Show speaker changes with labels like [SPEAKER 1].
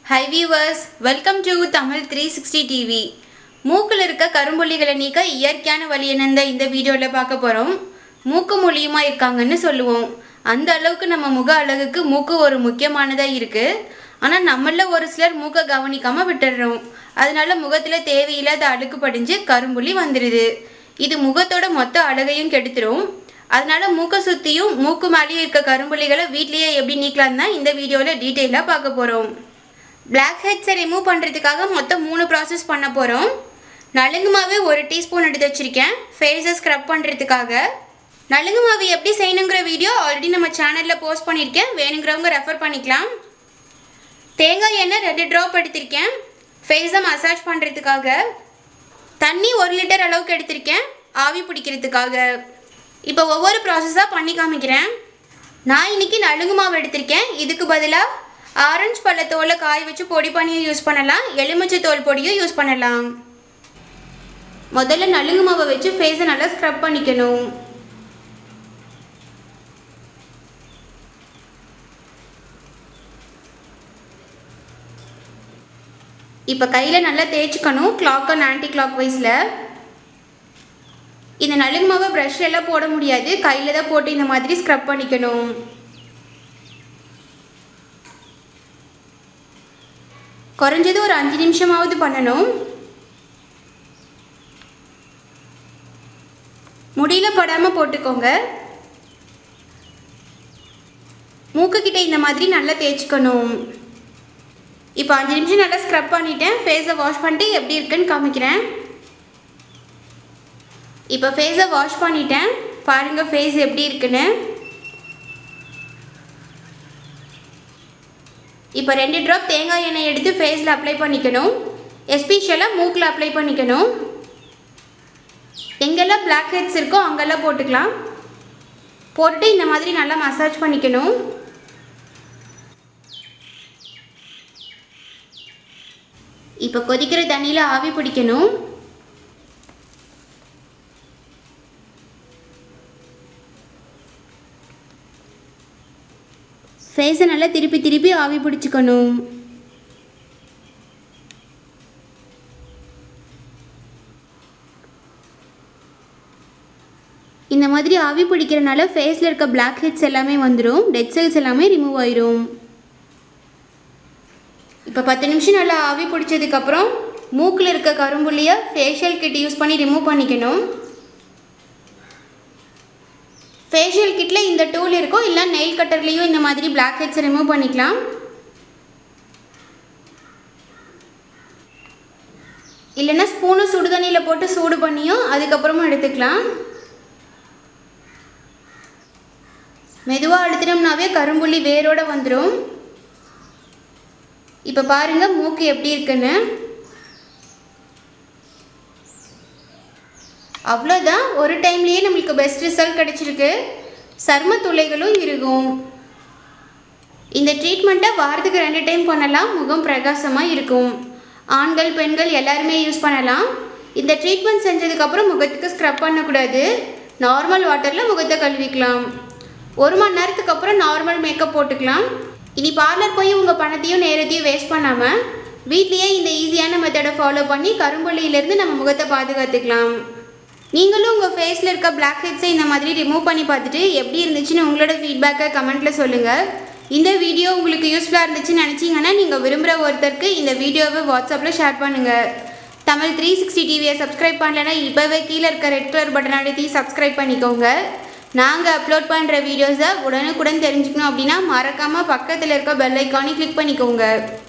[SPEAKER 1] high viewers welcome to Tamil three sixty TV மூக்கில் இருக்க கரும்புள்ளிகளை நீக்க இயற்கையான வழி என்னந்த இந்த வீடியோவில் பார்க்க போகிறோம் மூக்கு மூலியமா இருக்காங்கன்னு சொல்லுவோம் அந்த அளவுக்கு நம்ம முக அழகுக்கு மூக்கு ஒரு முக்கியமானதாக இருக்குது ஆனால் நம்மள ஒரு சிலர் மூக்கை கவனிக்காமல் விட்டுடுறோம் அதனால முகத்தில் தேவையில்லாத அழுக்கு படிஞ்சு கரும்புள்ளி வந்துடுது இது முகத்தோட மொத்த அழகையும் கெடுத்துரும் அதனால மூக்கை சுற்றியும் மூக்கு மேலேயும் இருக்க கரும்புள்ளிகளை வீட்லேயே எப்படி நீக்கலாம் தான் இந்த வீடியோவில் டீட்டெயிலாக பார்க்க போகிறோம் பிளாக் ஹெட்ஸை ரிமூவ் பண்ணுறதுக்காக மொத்தம் மூணு ப்ராசஸ் பண்ண போகிறோம் நலுங்கு மாவு ஒரு டீஸ்பூன் எடுத்து வச்சுருக்கேன் ஃபேஸை ஸ்க்ரப் பண்ணுறதுக்காக நலுங்கு மாவு எப்படி செய்யணுங்கிற வீடியோ ஆல்ரெடி நம்ம சேனலில் போஸ்ட் பண்ணியிருக்கேன் வேணுங்கிறவங்க ரெஃபர் பண்ணிக்கலாம் தேங்காய் எண்ணெய் ரெண்டு ட்ராப் எடுத்திருக்கேன் ஃபேஸை மசாஜ் பண்ணுறதுக்காக தண்ணி ஒரு லிட்டர் அளவுக்கு எடுத்திருக்கேன் ஆவி பிடிக்கிறதுக்காக இப்போ ஒவ்வொரு ப்ராசஸாக பண்ணி காமிக்கிறேன் நான் இன்னைக்கு நலுங்கு மாவு எடுத்திருக்கேன் இதுக்கு பதிலாக ஆரஞ்சு பழ தோலை காய வச்சு பொடி பண்ணியும் யூஸ் பண்ணலாம் எலுமிச்சை தோல் பொடியும் யூஸ் பண்ணலாம் முதல்ல நலுங்கு மாவை வச்சு ஃபேஸை நல்லா ஸ்க்ரப் பண்ணிக்கணும் இப்போ கையில் நல்லா தேய்ச்சிக்கணும் கிளாக் அண்ட் ஆன்டி கிளாக் வைஸில் இந்த நலுங்கு மாவை ப்ரஷ் எல்லாம் போட முடியாது கையில் தான் போட்டு இந்த மாதிரி ஸ்க்ரப் பண்ணிக்கணும் குறைஞ்சது ஒரு அஞ்சு நிமிஷமாவது பண்ணணும் முடியல படாமல் போட்டுக்கோங்க மூக்குக்கிட்ட இந்த மாதிரி நல்லா தேய்ச்சிக்கணும் இப்போ அஞ்சு நிமிஷம் நல்லா ஸ்க்ரப் பண்ணிட்டேன் ஃபேஸை வாஷ் பண்ணிட்டு எப்படி இருக்குன்னு காமிக்கிறேன் இப்போ ஃபேஸை வாஷ் பண்ணிட்டேன் பாருங்கள் ஃபேஸ் எப்படி இருக்குன்னு இப்போ ரெண்டு ட்ராப் தேங்காய் எண்ணெய் எடுத்து ஃபேஸில் அப்ளை பண்ணிக்கணும் எஸ்பெஷலாக மூக்கில் அப்ளை பண்ணிக்கணும் எங்கெல்லாம் பிளாக் ஹெட்ஸ் இருக்கோ அங்கெல்லாம் போட்டுக்கலாம் போட்டுட்டு இந்த மாதிரி நல்லா மசாஜ் பண்ணிக்கணும் இப்போ கொதிக்கிற தண்ணியில் ஆவி பிடிக்கணும் ஃபேஸை நல்லா திருப்பி திருப்பி ஆவி பிடிச்சிக்கணும் இந்த மாதிரி ஆவி பிடிக்கிறனால ஃபேஸில் இருக்க பிளாக் ஹெட்ஸ் எல்லாமே வந்துடும் டெட் செல்ஸ் எல்லாமே ரிமூவ் ஆயிரும் இப்போ பத்து நிமிஷம் நல்லா ஆவி பிடிச்சதுக்கப்புறம் மூக்கில் இருக்க கரும்புள்ளியை ஃபேஷியல் கிட் யூஸ் பண்ணி ரிமூவ் பண்ணிக்கணும் ஃபேஷியல் கிட்டில் இந்த டூல் இருக்கும் இல்லை நெயில் கட்டர்லேயும் இந்த மாதிரி பிளாக் ஹெட்ஸை ரிமூவ் பண்ணிக்கலாம் இல்லைன்னா ஸ்பூனு சுடு தண்ணியில் போட்டு சூடு பண்ணியும் அதுக்கப்புறமா எடுத்துக்கலாம் மெதுவாக அழுத்தினோம்னாவே கரும்புள்ளி வேரோட வந்துடும் இப்போ பாருங்கள் மூக்கு எப்படி இருக்குன்னு அவ்வளோதான் ஒரு டைம்லேயே நம்மளுக்கு பெஸ்ட் ரிசல்ட் கிடச்சிருக்கு சர்ம துளைகளும் இருக்கும் இந்த ட்ரீட்மெண்ட்டை வாரத்துக்கு ரெண்டு டைம் பண்ணலாம் முகம் பிரகாசமாக இருக்கும் ஆண்கள் பெண்கள் எல்லாருமே யூஸ் பண்ணலாம் இந்த ட்ரீட்மெண்ட் செஞ்சதுக்கப்புறம் முகத்துக்கு ஸ்க்ரப் பண்ணக்கூடாது நார்மல் வாட்டரில் முகத்தை கழுவிக்கலாம் ஒரு மணி நேரத்துக்கு அப்புறம் நார்மல் மேக்கப் போட்டுக்கலாம் இனி பார்லர் போய் உங்கள் பணத்தையும் நேரத்தையும் வேஸ்ட் பண்ணாமல் வீட்லேயே இந்த ஈஸியான மெத்தடை ஃபாலோ பண்ணி கரும்புள்ளியிலேருந்து நம்ம முகத்தை பாதுகாத்துக்கலாம் நீங்களும் உங்கள் ஃபேஸில் இருக்க பிளாக் ஹெட்ஸை இந்த மாதிரி ரிமூவ் பண்ணி பார்த்துட்டு எப்படி இருந்துச்சுன்னு உங்களோட ஃபீட்பேக்கை கமெண்ட்டில் சொல்லுங்கள் இந்த வீடியோ உங்களுக்கு யூஸ்ஃபுல்லாக இருந்துச்சுன்னு நினச்சிங்கன்னா நீங்கள் விரும்புகிற ஒருத்தருக்கு இந்த வீடியோவை வாட்ஸ்அப்பில் ஷேர் பண்ணுங்கள் தமிழ் த்ரீ சிக்ஸ்டி டிவியை சப்ஸ்கிரைப் பண்ணலைன்னா இப்போவே கீழே இருக்க ரெட் கலர் பட்டன் அழுத்தி சப்ஸ்கிரைப் பண்ணிக்கோங்க நாங்கள் அப்லோட் பண்ணுற வீடியோஸை உடனுக்குடன் தெரிஞ்சுக்கணும் அப்படின்னா மறக்காமல் பக்கத்தில் இருக்க பெல் ஐக்கானே கிளிக் பண்ணிக்கோங்க